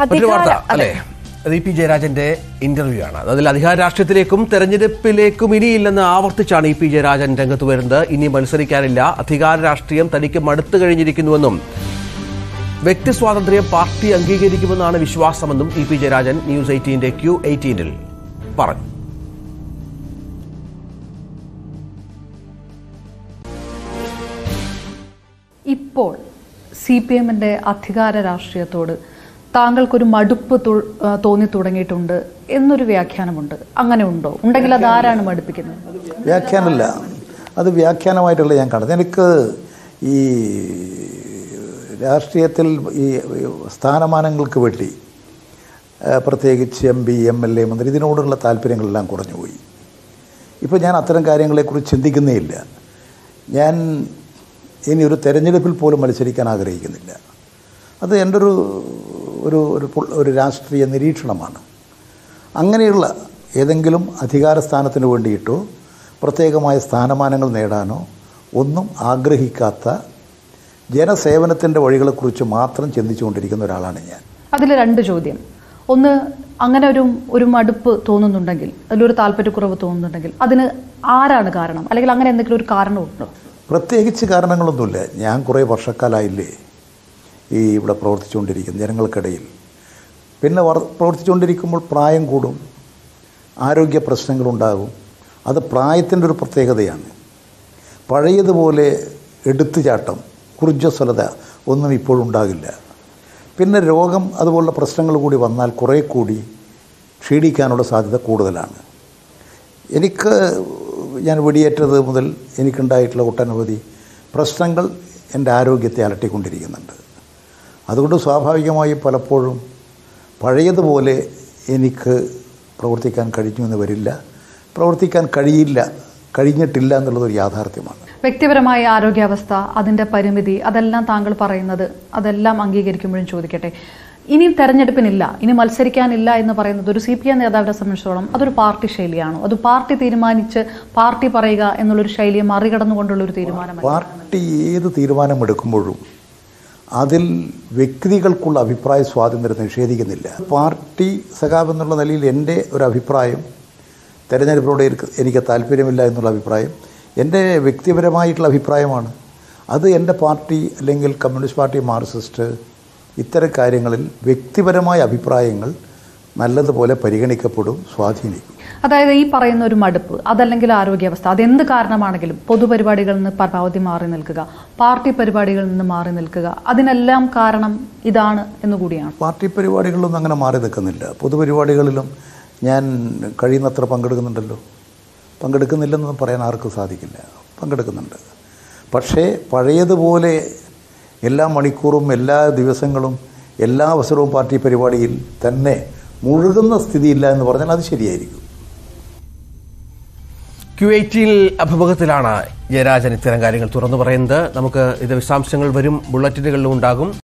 മറ്റൊരു വാർത്ത അധികാര- അല്ലെ അത് ഇ പി ജയരാജന്റെ ഇന്റർവ്യൂ ആണ് അതിൽ അധികാര രാഷ്ട്രീയത്തിലേക്കും തെരഞ്ഞെടുപ്പിലേക്കും ഇനിയില്ലെന്ന് ആവർത്തിച്ചാണ് ഇ പി ജയരാജൻ രംഗത്ത് വരുന്നത് ഇനി മത്സരിക്കാനില്ല അധികാര രാഷ്ട്രീയം തനിക്ക് മടുത്തു കഴിഞ്ഞിരിക്കുന്നുവെന്നും വ്യക്തി സ്വാതന്ത്ര്യം പാർട്ടി അംഗീകരിക്കുമെന്നാണ് വിശ്വാസമെന്നും ഇ പി ജയരാജൻ ന്യൂസ് എയ്റ്റീന്റെ ക്യൂ എയ്റ്റീനിൽ പറഞ്ഞു ഇപ്പോൾ സി പി എമ്മിന്റെ അധികാര രാഷ്ട്രീയത്തോട് താങ്കൾക്കൊരു മടുപ്പ് തു- ആ, തോന്നി തുടങ്ങിയിട്ടുണ്ട് എന്നൊരു വ്യാഖ്യാനമുണ്ട് അങ്ങനെ ഉണ്ടോ ഉണ്ടെങ്കിൽ അത് ആരാണ് മടുപ്പിക്കുന്നത് വ്യാഖ്യാനമല്ല അത് വ്യാഖ്യാനമായിട്ടുള്ള ഞാൻ കാണുന്നത് എനിക്ക് ഈ രാഷ്ട്രീയത്തിൽ ഈ സ്ഥാനമാനങ്ങൾക്ക് വേണ്ടി ആ, പ്രത്യേകിച്ച് M P M L A മന്ത്രി ഇതിനോടുള്ള താല്പര്യങ്ങളെല്ലാം കുറഞ്ഞുപോയി ഇപ്പോൾ ഞാൻ അത്തരം കാര്യങ്ങളെക്കുറിച്ച് ചിന്തിക്കുന്നേ ഇല്ല ഞാൻ ഇനി ഒരു തെരഞ്ഞെടുപ്പിൽ പോലും മത്സരിക്കാൻ ആഗ്രഹിക്കുന്നില്ല അത് എൻ്റെ ഒരു ഒരു ഒരു പുൾ- ഒരു രാഷ്ട്രീയ നിരീക്ഷണമാണ് അങ്ങനെയുള്ള ഏതെങ്കിലും അധികാര സ്ഥാനത്തിന് വേണ്ടിയിട്ടോ പ്രത്യേകമായ സ്ഥാനമാനങ്ങൾ നേടാനോ ഒന്നും ആഗ്രഹിക്കാത്ത ജനസേവനത്തിൻ്റെ വഴികളെക്കുറിച്ച് മാത്രം ചിന്തിച്ചുകൊണ്ടിരിക്കുന്ന ഒരാളാണ് ഞാൻ അതിൽ രണ്ട് ചോദ്യം ഒന്ന് അങ്ങനെ ഒരു ഒരു മടുപ്പ് തോന്നുന്നുണ്ടെങ്കിൽ അതിലൊരു താല്പര്യക്കുറവ് തോന്നുന്നുണ്ടെങ്കിൽ അതിന് ആരാണ് കാരണം അല്ലെങ്കിൽ അങ്ങനെ എന്തെങ്കിലും ഒരു കാരണമുണ്ടോ പ്രത്യേകിച്ച് കാരണങ്ങളൊന്നുമില്ല ഞാൻ കുറേ വർഷക്കാലമായില്ലേ ഈ ഇവിടെ പ്രവർത്തിച്ചുകൊണ്ടിരിക്കും ജനങ്ങൾക്കിടയിൽ പിന്നെ വർ പ്രവർത്തിച്ചുകൊണ്ടിരിക്കുമ്പോൾ പ്രായം കൂടും ആരോഗ്യ പ്രശ്നങ്ങളുണ്ടാകും അത് പ്രായത്തിൻ്റെ ഒരു പ്രത്യേകതയാണ് പഴയതുപോലെ എടുത്തുചാട്ടം ഊർജ്ജസ്വലത ഒന്നും ഇപ്പോഴുണ്ടാകില്ല പിന്നെ രോഗം അതുപോലുള്ള പ്രശ്നങ്ങൾ കൂടി വന്നാൽ കുറേ കൂടി ക്ഷീണിക്കാനുള്ള സാധ്യത കൂടുതലാണ് എനിക്ക് ഞാൻ വെടിയേറ്റത് മുതൽ എനിക്കുണ്ടായിട്ടുള്ള ഒട്ടനവധി പ്രശ്നങ്ങൾ എൻ്റെ ആരോഗ്യത്തെ അലട്ടിക്കൊണ്ടിരിക്കുന്നുണ്ട് അതുകൊണ്ട് സ്വാഭാവികമായും പലപ്പോഴും പഴയതുപോലെ എനിക്ക് പ്രവർത്തിക്കാൻ കഴിഞ്ഞു എന്ന് വരില്ല പ്രവർത്തിക്കാൻ കഴിയില്ല കഴിഞ്ഞിട്ടില്ല എന്നുള്ളതൊരു യാഥാർത്ഥ്യമാണ് വ്യക്തിപരമായ ആരോഗ്യാവസ്ഥ അതിന്റെ പരിമിതി അതെല്ലാം താങ്കൾ പറയുന്നത് അതെല്ലാം അംഗീകരിക്കുമ്പോഴും ചോദിക്കട്ടെ ഇനി തെരഞ്ഞെടുപ്പിനില്ല ഇനി മത്സരിക്കാനില്ല എന്ന് പറയുന്നത് ഒരു സി പി എം നേതാവിനെ സംബന്ധിച്ചിടത്തോളം അതൊരു പാർട്ടി ശൈലിയാണോ അത് പാർട്ടി തീരുമാനിച്ച് പാർട്ടി പറയുക എന്നുള്ളൊരു ശൈലിയെ മറികടന്നുകൊണ്ടുള്ള ഒരു തീരുമാനമല്ല പാർട്ടി ഏത് തീരുമാനമെടുക്കുമ്പോഴും അതിൽ വ്യക്തികൾക്കുള്ള അഭിപ്രായ സ്വാതന്ത്ര്യം നിഷേധിക്കുന്നില്ല പാർട്ടി സഖാവ് എന്നുള്ള നിലയിൽ എൻ്റെ ഒരു അഭിപ്രായം തെരഞ്ഞെടുപ്പിനോട് എനിക്ക് എനിക്ക് താല്പര്യമില്ല എന്നുള്ള അഭിപ്രായം എൻ്റെ വ്യക്തിപരമായിട്ടുള്ള അഭിപ്രായമാണ് അത് എൻ്റെ പാർട്ടി അല്ലെങ്കിൽ കമ്മ്യൂണിസ്റ്റ് പാർട്ടി മാർക്സിസ്റ്റ് ഇത്തരം കാര്യങ്ങളിൽ വ്യക്തിപരമായ അഭിപ്രായങ്ങൾ നല്ലതുപോലെ പരിഗണിക്കപ്പെടും സ്വാധീനിക്കും അതായത് ഈ പറയുന്ന ഒരു മടുപ്പ് അതല്ലെങ്കിൽ ആരോഗ്യാവസ്ഥ അതെന്ത് കാരണമാണെങ്കിലും പൊതുപരിപാടികളിൽ നിന്ന് പരമാവധി മാറി നിൽക്കുക പാർട്ടി പരിപാടികളിൽ നിന്ന് മാറി നിൽക്കുക അതിനെല്ലാം കാരണം ഇതാണ് എന്നുകൂടിയാണ് പാർട്ടി പരിപാടികളിലൊന്നും അങ്ങനെ മാറി നിൽക്കുന്നില്ല പൊതുപരിപാടികളിലും ഞാൻ കഴിയുന്നത്ര പങ്കെടുക്കുന്നുണ്ടല്ലോ പങ്കെടുക്കുന്നില്ലെന്നൊന്നും പറയാൻ ആർക്കും സാധിക്കില്ല പങ്കെടുക്കുന്നുണ്ട് പക്ഷേ പഴയതുപോലെ എല്ലാ മണിക്കൂറും എല്ലാ ദിവസങ്ങളും എല്ലാ അവസരവും പാർട്ടി പരിപാടിയിൽ തന്നെ മുഴുകുന്ന സ്ഥിതിയില്ല എന്ന് പറഞ്ഞാൽ അത് ശരിയായിരിക്കും ക്യു എയ്റ്റിൽ അഭിമുഖത്തിലാണ് ജയരാജൻ ഇത്തരം കാര്യങ്ങൾ തുറന്നു പറയുന്നത് നമുക്ക് ഇത് വിശദാംശങ്ങൾ വരും ബുള്ളറ്റിനുകളിലും ഉണ്ടാകും